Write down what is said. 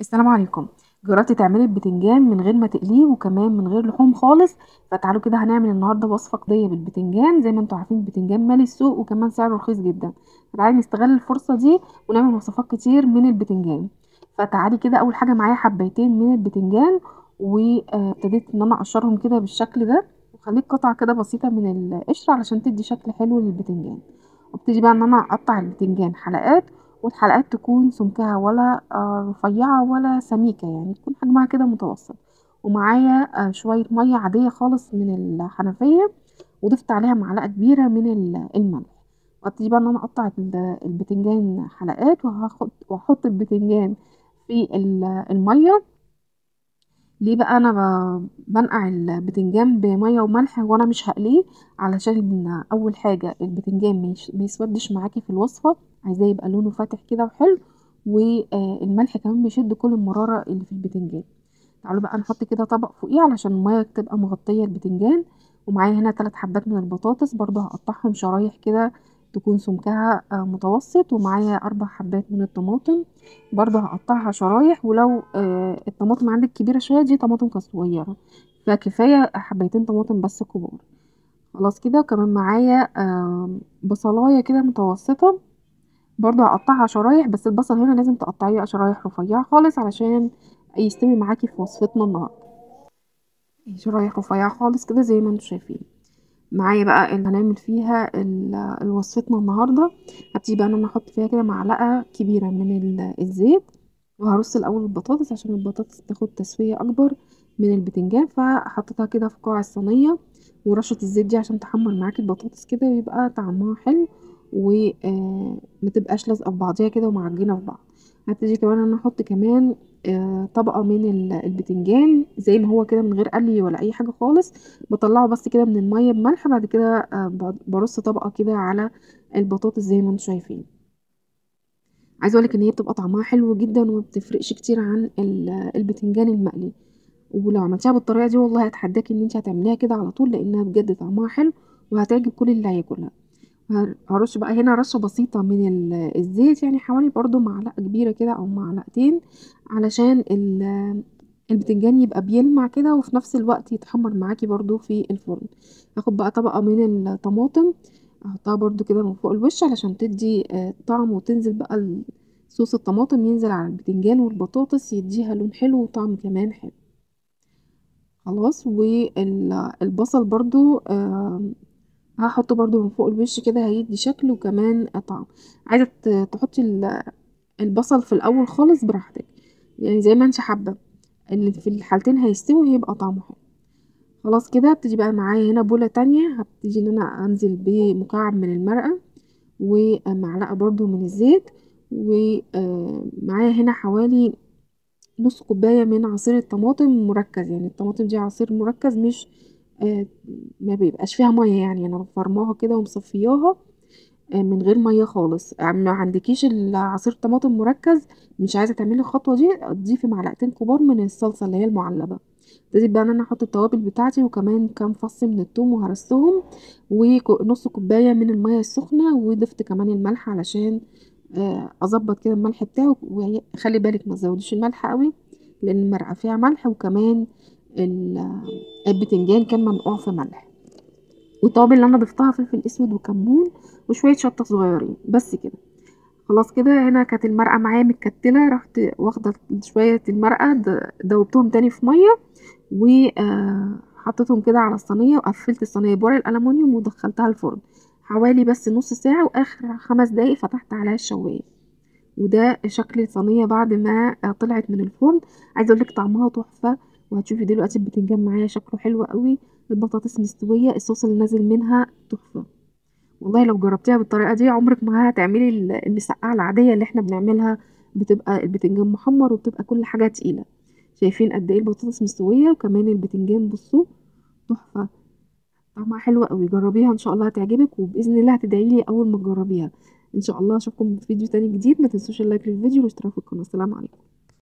السلام عليكم جربتي تعملي البتنجان من غير ما تقليه وكمان من غير لحوم خالص فتعالوا كده هنعمل النهارده وصفه قضيه بالبتنجان زي ما انتم عارفين البتنجان مالي السوق وكمان سعره رخيص جدا فتعالي نستغل الفرصه دي ونعمل وصفات كتير من البتنجان فتعالي كده اول حاجه معايا حبايتين من البتنجان وابتديت ان انا اقشرهم كده بالشكل ده وخليك قطع كده بسيطه من القشر علشان تدي شكل حلو للبتنجان وابتدي بقى ان انا اقطع البتنجان حلقات والحلقات تكون سمكها ولا آه، رفيعة ولا سميكة يعني تكون حجمها كده متوسط ومعايا آه، شوية مية عادية خالص من الحنفية وضفت عليها معلقة كبيرة من الملح وابتدي بقى ان انا اقطع البتنجان حلقات وهاخد واحط البتنجان في المية ليه بقى انا بنقع البتنجان بميه وملح وانا مش هقليه علشان اول حاجه البتنجان ما يسودش معاكي في الوصفه عايزاه يبقى لونه فاتح كده وحلو والملح كمان بيشد كل المراره اللي في البتنجان تعالوا بقى نحط كده طبق فوقيه علشان الميه تبقى مغطيه البتنجان ومعايا هنا ثلاث حبات من البطاطس برضو هقطعهم شرايح كده تكون سمكها آه، متوسط ومعايا اربع حبات من الطماطم برضو هقطعها شرايح ولو آه، الطماطم عندك كبيره شويه دي طماطم صغيره فكفايه حبيتين طماطم بس كبار خلاص كده وكمان معايا آه، بصلايه كده متوسطه برضو هقطعها شرايح بس البصل هنا لازم تقطعيه شرايح رفيعه خالص علشان يستوي معاكي في وصفتنا النهارده شرايح رفيعه خالص كده زي ما انتم شايفين معايا بقى اللي هنعمل فيها وصفتنا النهارده هبتدي بقى ان انا احط فيها كده معلقه كبيره من الزيت وهرص الاول البطاطس عشان البطاطس تاخد تسويه اكبر من البتنجان فحطيتها كده في قاع الصينيه ورشه الزيت دي عشان تحمر معاكي البطاطس كده ويبقى طعمها حلو ومتبقاش لازقه في بعضيها كده ومعجنه في بعض هبتدي كمان ان انا احط كمان آه، طبقة من البتنجان زي ما هو كده من غير قلي ولا اي حاجة خالص بطلعه بس كده من المية بملح بعد كده آه، برص طبقة كده على البطاطس زي ما انتم شايفين عايزه اقولك ان هي بتبقى طعمها حلو جدا وما بتفرقش كتير عن البتنجان المقلي ولو عملتيها بالطريقه دي والله هتحداكي ان انت هتعمليها كده على طول لانها بجد طعمها حلو وهتعجب كل اللي هياكلها هرش بقى هنا رشه بسيطه من الزيت يعني حوالي برضو معلقه كبيره كده او معلقتين علشان البتنجان يبقى بيلمع كده وفي نفس الوقت يتحمر معاكي برضو في الفرن هاخد بقى طبقه من الطماطم احطها برضو كده من فوق الوش علشان تدي آه، طعم وتنزل بقى صوص الطماطم ينزل على البتنجان والبطاطس يديها لون حلو وطعم كمان حلو خلاص والبصل برضو هحطه برضو من فوق الوش كده هيدي شكل وكمان طعم عايزه تحطي البصل في الاول خالص براحتك يعني زي ما انت حابه اللي في الحالتين هيستوي هيبقى طعمه حلو خلاص كده بتجي بقى معايا هنا بوله تانية هبتدي ان انا انزل بمكعب من المرقه ومعلقه برضو من الزيت ومعايا هنا حوالي نص كوبايه من عصير الطماطم مركز يعني الطماطم دي عصير مركز مش آه، ما بيبقاش فيها ميه يعني انا فرماها كده ومصفياها آه، من غير ميه خالص ما عندكيش العصير طماطم مركز مش عايزه تعملي الخطوه دي تضيفي معلقتين كبار من الصلصه اللي هي المعلبه ابتديت بقى ان انا احط التوابل بتاعتي وكمان كام فص من الثوم وهرسهم ونص كوبايه من الميه السخنه وضفت كمان الملح علشان آه، اظبط كده الملح بتاعه وخلي بالك ما تزوديش الملح قوي لان المرقه فيها ملح وكمان البتنجان كان منقوع في ملح والتوابل اللي انا ضفتها فلفل اسود وكمون وشويه شطه صغيرين بس كده خلاص كده هنا كانت المرقه معايا متكتله رحت واخده شويه المرقه دوبتهم تاني في ميه وحطيتهم كده على الصينيه وقفلت الصينيه بورق الالومنيوم ودخلتها الفرن حوالي بس نص ساعه واخر خمس دقايق فتحت عليها الشوايه وده شكل الصينيه بعد ما طلعت من الفرن عايزه اقولك طعمها تحفه وهتشوفي دلوقتي البتنجان معايا شكله حلو قوي البطاطس مستويه الصوص اللي نازل منها تحفه والله لو جربتيها بالطريقه دي عمرك ما هتعملي المسقعه العاديه اللي احنا بنعملها بتبقى البتنجان محمر وبتبقى كل حاجه تقيله شايفين قد ايه البطاطس مستويه وكمان البتنجان بصوا تحفه طعمها حلو قوي جربيها ان شاء الله هتعجبك وباذن الله هتدعي لي اول ما تجربيها ان شاء الله اشوفكم في فيديو تاني جديد ما تنسوش اللايك للفيديو والاشتراك في القناه السلام عليكم